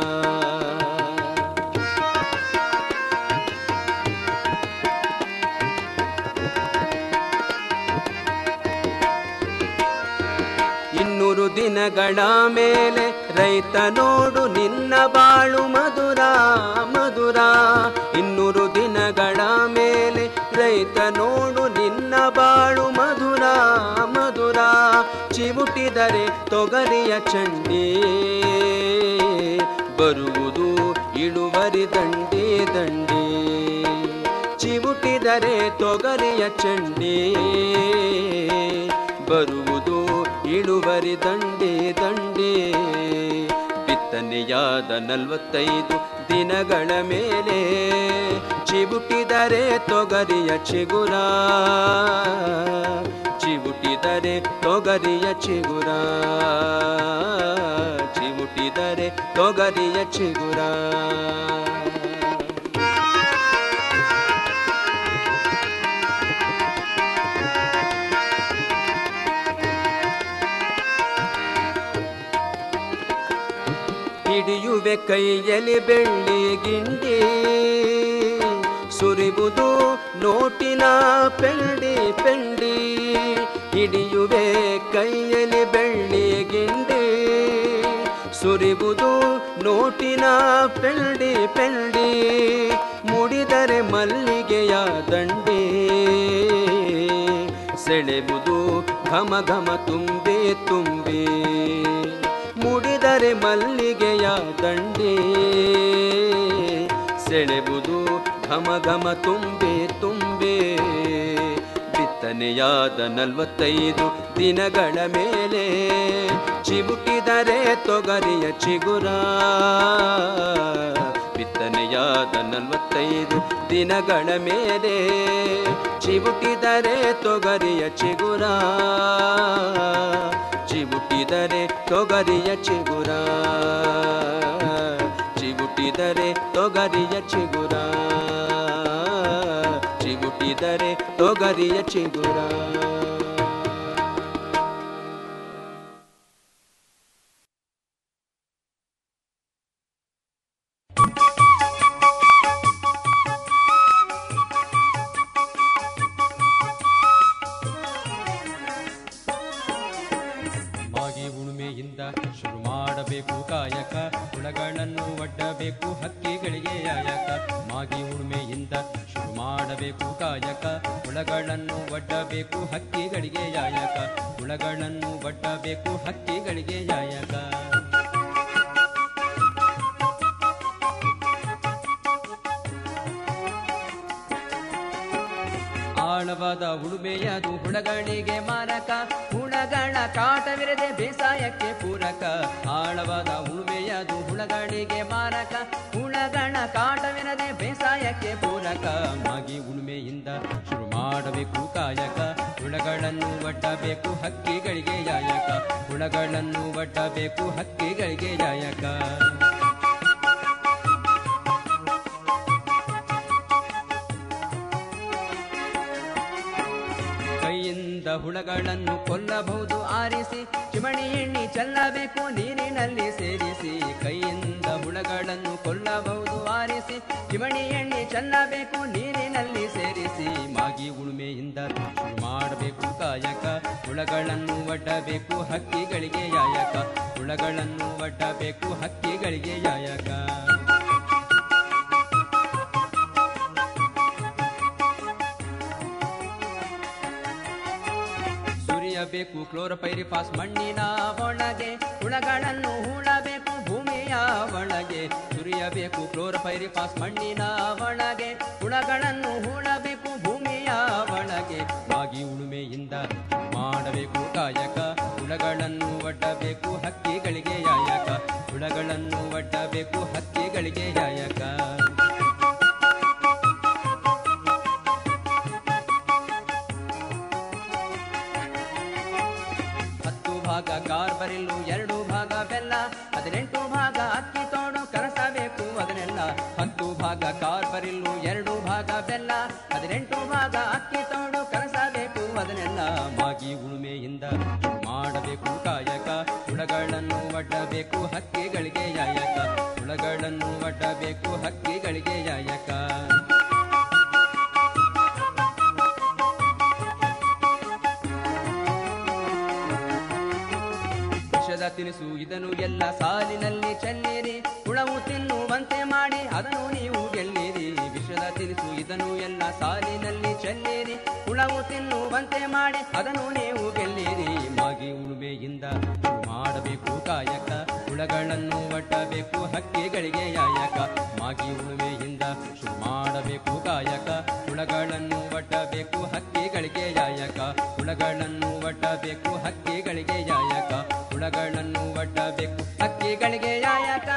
ಇನ್ನೂರು ದಿನಗಳ ಮೇಲೆ ರೈತ ನೋಡು ನಿನ್ನ ಬಾಳು ಮಧುರ ಮಧುರ ಇನ್ನೂರು ದಿನಗಳ ಮೇಲೆ ರೈತ ನೋಡು ನಿನ್ನ ಬಾಳು ಮಧುರ ಮಧುರ ಚಿವುಟಿದರೆ ತೊಗರಿಯ ಚಂಡಿ ಬರುವುದು ಇಳುವರಿ ದಂಡಿ ದಂಡಿ ಚಿವುಟಿದರೆ ತೊಗರಿಯ ಚಂಡಿ ಬರುವುದು ಇಳುವರಿ ದಂಡಿ ದಂಡಿ ಬಿತ್ತನೆಯಾದ ನಲವತ್ತೈದು ದಿನಗಳ ಮೇಲೆ ಚಿಬುಟಿದರೆ ತೊಗರಿಯ ಚಿಗುರ ಚಿಬುಟಿದರೆ ತೊಗರಿಯ ಚಿಗುರ ಚಿಬುಟಿದರೆ ತೊಗರಿಯ ಚಿಗುರ ಹಿಡಿಯುವೆ ಕೈಯಲ್ಲಿ ಬೆಳ್ಳಿ ಗಿಂಡಿ ಸುರಿಬುದು ನೋಟಿನ ಪೆಂಡಿ ಪೆಂಡಿ ಹಿಡಿಯುವೆ ಕೈಯಲ್ಲಿ ಬೆಳ್ಳಿ ಗಿಂಡಿ ಸುರಿವುದು ನೋಟಿನ ಪೆಂಡಿ ಪೆಂಡಿ ಮುಡಿದರೆ ಮಲ್ಲಿಗೆಯ ದಂಡಿ ಸೆಳೆಬುದು ಘಮ ಘಮ ತುಂಬಿ ತುಂಬಿ ಮುಡಿದರೆ ಮಲ್ಲಿಗೆಯ ದಂಡಿ ಸೆಳೆಬುದು ಘಮ ಘಮ ತುಂಬಿ ತುಂಬಿ ಬಿತ್ತನೆಯಾದ ನಲವತ್ತೈದು ದಿನಗಳ ಮೇಲೆ ಚಿಬುಕಿದರೆ ತೊಗರಿಯ ಚಿಗುರ ಬಿತ್ತನೆಯಾದ ನಲವತ್ತೈದು ದಿನಗಳ ಮೇಲೆ ಚಿಬುಕಿದರೆ ತೊಗರಿಯ ಚಿಗುರ ಚಿಬುಕಿದರೆ ತೊಗರಿಯ ಚಿಗುರ ಚಿಬುಟಿದರೆ ತೊಗರಿಯ ಚಿಗುರ ಚಿಗುಟಿದರೆ ತೊಗರಿಯ ಚಿಗುರ ಮಾಗಿ ಉಳುಮೆಯಿಂದ ಶುರು ಮಾಡಬೇಕು ಕಾಯಕ ಹುಳಗಳನ್ನು ಒಡ್ಡಬೇಕು ಹಕ್ಕಿಗಳಿಗೆ ಯಾಯಕ ಮಾಗಿ ಉಳುಮೆಯಿಂದ ಶುರು ಮಾಡಬೇಕು ಕಾಯಕ ಹುಳಗಳನ್ನು ಒಡ್ಡಬೇಕು ಹಕ್ಕಿಗಳಿಗೆ ಯಾಯಕ ಹುಳಗಳನ್ನು ಒಡ್ಡಬೇಕು ಹಕ್ಕಿಗಳಿಗೆ ಯಾಯಕ ಆಳವಾದ ಉಳುಮೆಯದು ಹುಳಗಳಿಗೆ ಮಾರಕ ಹುಳಗಳ ಕಾಟವಿರದೆ ಬೇಸಾಯಕ್ಕೆ ಪೂರಕ ಆಳವಾದ ಉಳುಮೆಯದು ಹುಳಗಳಿಗೆ ಮಾರಕ ಹುಳಗಳ ಕಾಟವಿರದೆ ಬೇಸಾಯಕ್ಕೆ ಪೂರಕ ಮಾಗಿ ಉಳುಮೆಯಿಂದ ಶುರು ಮಾಡಬೇಕು ಕಾಯಕ ಹುಳಗಳನ್ನು ಒಡ್ಡಬೇಕು ಹಕ್ಕಿಗಳಿಗೆ ಯಾಯಕ ಹುಳಗಳನ್ನು ಒಡ್ಡಬೇಕು ಹಕ್ಕಿಗಳಿಗೆ ಯಾಯಕ ಕೈಯಿಂದ ಹುಳಗಳನ್ನು ಕೊಲ್ಲಬಹುದು ಆರಿಸಿ ಚಿಮಣಿ ಎಣ್ಣೆ ಚೆಲ್ಲಬೇಕು ನೀರಿನಲ್ಲಿ ಸೇರಿಸಿ ಕೈಯಿಂದ ಹುಳಗಳನ್ನು ಕೊಲ್ಲಬಹುದು ಆರಿಸಿ ಚಿಮಣಿ ಎಣ್ಣೆ ಚೆಲ್ಲಬೇಕು ನೀರಿನಲ್ಲಿ ಸೇರಿಸಿ ಮಾಗಿ ಉಳುಮೆಯಿಂದ ಶುರು ಮಾಡಬೇಕು ಕಾಯಕ ಹುಳಗಳನ್ನು ಒಡ್ಡಬೇಕು ಹಕ್ಕಿಗಳಿಗೆ ಯಾಯಕ ಹುಳಗಳನ್ನು ಒಡ್ಡಬೇಕು ಹಕ್ಕಿಗಳಿಗೆ ಯಾಯಕ ಸುರಿಯಬೇಕು ಕ್ಲೋರೋಪೈರಿಫಾಸ್ ಮಣ್ಣಿನ ಒಳಗೆ ಹುಳಗಳನ್ನು ಹೂಳಬೇಕು ಭೂಮಿಯ ಒಳಗೆ ಸುರಿಯಬೇಕು ಕ್ಲೋರೋಪೈರಿಫಾಸ್ ಮಣ್ಣಿನ ಒಳಗೆ ಹುಳಗಳನ್ನು ಹೂಳಬೇಕು ಭೂಮಿಯ ಒಳಗೆ ಮಾಗಿ ಉಳುಮೆಯಿಂದ ಮಾಡಬೇಕು ಕಾಯಕ ಹುಳಗಳನ್ನು ಒಡ್ಡಬೇಕು ಹಕ್ಕಿಗಳಿಗೆ ಯಾಯಕ ಹುಳಗಳನ್ನು ಒಡ್ಡಬೇಕು ಹಕ್ಕಿಗಳಿಗೆ ಯಾಯಕ ಹತ್ತು ಭಾಗ ಕಾರ್ಬರಿಲ್ಲು ಎರಡು ಭಾಗ ಬೆಲ್ಲ ಹದಿನೆಂಟು ಭಾಗ ಅಕ್ಕಿ ತೋಡು ಕಲಸಬೇಕು ಅದನ್ನೆಲ್ಲ ಹತ್ತು ಭಾಗ ಕಾರ್ಬರಿಲ್ಲು ಎರಡು ಭಾಗ ಬೆಲ್ಲ ಹದಿನೆಂಟು ಭಾಗ ಅಕ್ಕಿ ತೋಡು ಕಲಸಬೇಕು ಅದನ್ನೆಲ್ಲ ಮಾಗಿ ಉಳುಮೆಯಿಂದ ಶುರು ಮಾಡಬೇಕು ಕಾಯಕ ಹುಳಗಳನ್ನು ಒಡ್ಡಬೇಕು ಹಕ್ಕಿಗಳಿಗೆ ಯಾಯಕ ಹುಳಗಳನ್ನು ಒಡ್ಡಬೇಕು ಹಕ್ಕಿಗಳಿಗೆ ಯಾಯಕ ವಿಷದ ತಿನಿಸು ಇದನ್ನು ಎಲ್ಲ ಸಾಲಿನಲ್ಲಿ ಚೆಲ್ಲಿರಿ ಹುಳವು ತಿನ್ನುವಂತೆ ಮಾಡಿ ಅದನ್ನು ನೀವು ಗೆಲ್ಲಿರಿ ವಿಷದ ತಿನಿಸು ಇದನ್ನು ಎಲ್ಲ ಸಾಲಿನಲ್ಲಿ ಚೆಲ್ಲಿರಿ ಹುಳವು ತಿನ್ನುವಂತೆ ಮಾಡಿ ಅದನ್ನು ನೀವು ಗೆಲ್ಲಿರಿ ಮಾಗಿ ಉಳುಮೆಯಿಂದ ಶುರು ಮಾಡಬೇಕು ಕಾಯಕ ಹುಳಗಳನ್ನು ಒಡ್ಡಬೇಕು ಹಕ್ಕಿಗಳಿಗೆ ಯಾಯಕ ಮಾಗಿ ಉಳುಮೆಯಿಂದ ಶುರು ಮಾಡಬೇಕು ಕಾಯಕ ಹುಳಗಳನ್ನು ಒಡ್ಡಬೇಕು ಹಕ್ಕಿಗಳಿಗೆ ಯಾಯಕ ಹುಳಗಳನ್ನು ಒಡ್ಡಬೇಕು ಹಕ್ಕಿಗಳಿಗೆ ಯಾಯಕ ಹುಳಗಳನ್ನು ಒಡ್ಡಬೇಕು ಹಕ್ಕಿಗಳಿಗೆ ಯಾಯಕ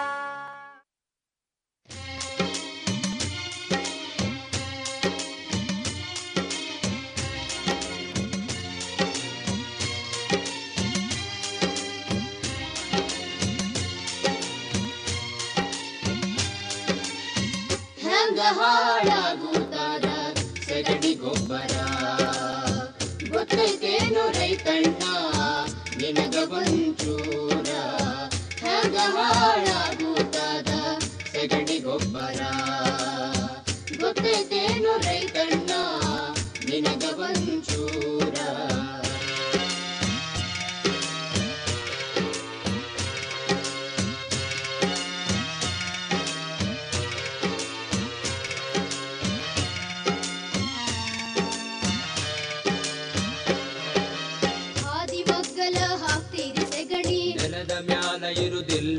ಹೆಂಗ ಹಾಳಾಗುತ್ತಾದ ಸಗಣಿ ಗೊಬ್ಬರ ಗೊತ್ತೈತೇನು ರೈತಣ್ಣ ನಿನಗ ಒಂಚೂರ ಹೆಂಗ ಹಾಳಾಗುತ್ತಾದ ಸಗಣಿ ಗೊಬ್ಬರ ಗೊತ್ತೈತೇನು ರೈತಣ್ಣ ನಿನಗ ಒಂಚೂರ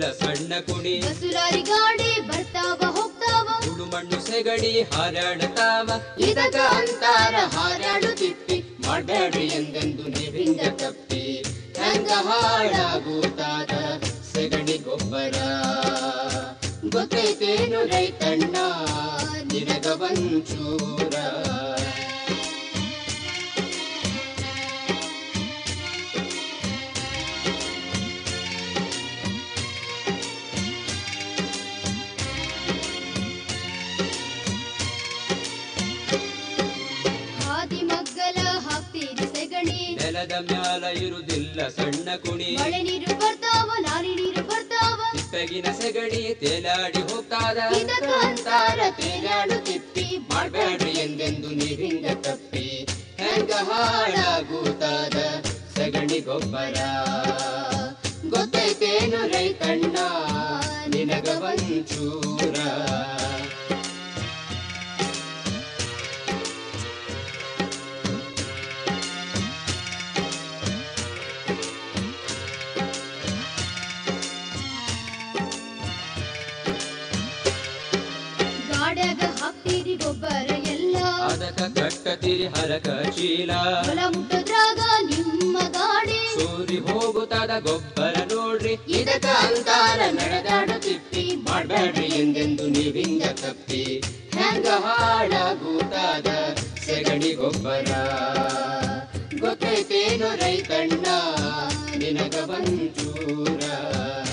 ಇರುವುದಿಲ್ಲ ಸಣ್ಣ ಕುಣಿ ಬಸುಲಾರಿ ಗಾಡಿ ಬರ್ತಾವ ಹೋಗ್ತಾವ ಸುಡು ಮಣ್ಣು ಸೆಗಡಿ ಹಾರಾಡತಾವ ಇದಕ ಅಂತಾರ ಹಾರಾಡು ತಿಪ್ಪಿ ಮಾಡಬೇಡ್ರಿ ಎಂದೆಂದು ನೀವಿಂದ ತಪ್ಪಿ ಹೆಂಗ ಹಾಳಾಗುತ್ತಾದ ಸೆಗಣಿ ಗೊಬ್ಬರ ಗೊತ್ತೈತೇನು ರೈತಣ್ಣ ನಿನಗ ಒಂಚೂರ ಹಾದಿ ಮಗ್ಗಲ ಹಾಕ್ತೀರಿ ಸೆಗಣಿ ನೆಲದ ಮ್ಯಾಲ ಇರುವುದಿಲ್ಲ ಸಣ್ಣ ಕುಣಿ ಮಳೆ ನೀರು ಬರ್ತಾವ ಲಾರಿ ನೀರು ಬರ್ತಾವ ತಿಪ್ಪೆಗಿನ ಸೆಗಣಿ ತೇಲಾಡಿ ಹೋಗ್ತಾದ ಇದಕ ಅಂತಾರ ತೇಲಾಡು ತಿಪ್ಪಿ ಮಾಡಬೇಡ್ರಿ ಎಂದೆಂದು ನೀವಿಂದ ತಪ್ಪಿ ಹೆಂಗ ಹಾಳಾಗುತ್ತಾದ ಸಗಣಿ ಗೊಬ್ಬರ ಗೊತ್ತೈತೇನು ರೈತಣ್ಣ ನಿನಗ ಒಂಚೂರ ಗಾಡ್ಯಾಗ ಹಾಕ್ತೀರಿ ಗೊಬ್ಬರ ಎಲ್ಲ ಅದಕ ಕಟ್ಟತಿರಿ ಹರಕ ಚೀಲ ಹೊಲ ಮುಟ್ಟದ್ರಾಗ ನಿಮ್ಮ ಗಾಡಿ ಸೂರಿ ಹೋಗುತ್ತಾದ ಗೊಬ್ಬರ ನೋಡ್ರಿ ಇದಕ ಅಂತಾರ ನಡೆದಾಡು ತಿಪ್ಪಿ ಮಾಡ್ಬೇಡ್ರಿ ಎಂದೆಂದು ನೀವಿಂದ ತಪ್ಪಿ ಹೆಂಗ ಹಾಳಾಗುತ್ತಾದ ಸೆಗಣಿ ಗೊಬ್ಬರ ಗೊತ್ತೈತೇನು ರೈತಣ್ಣ ನಿನಗ ಒಂಚೂರ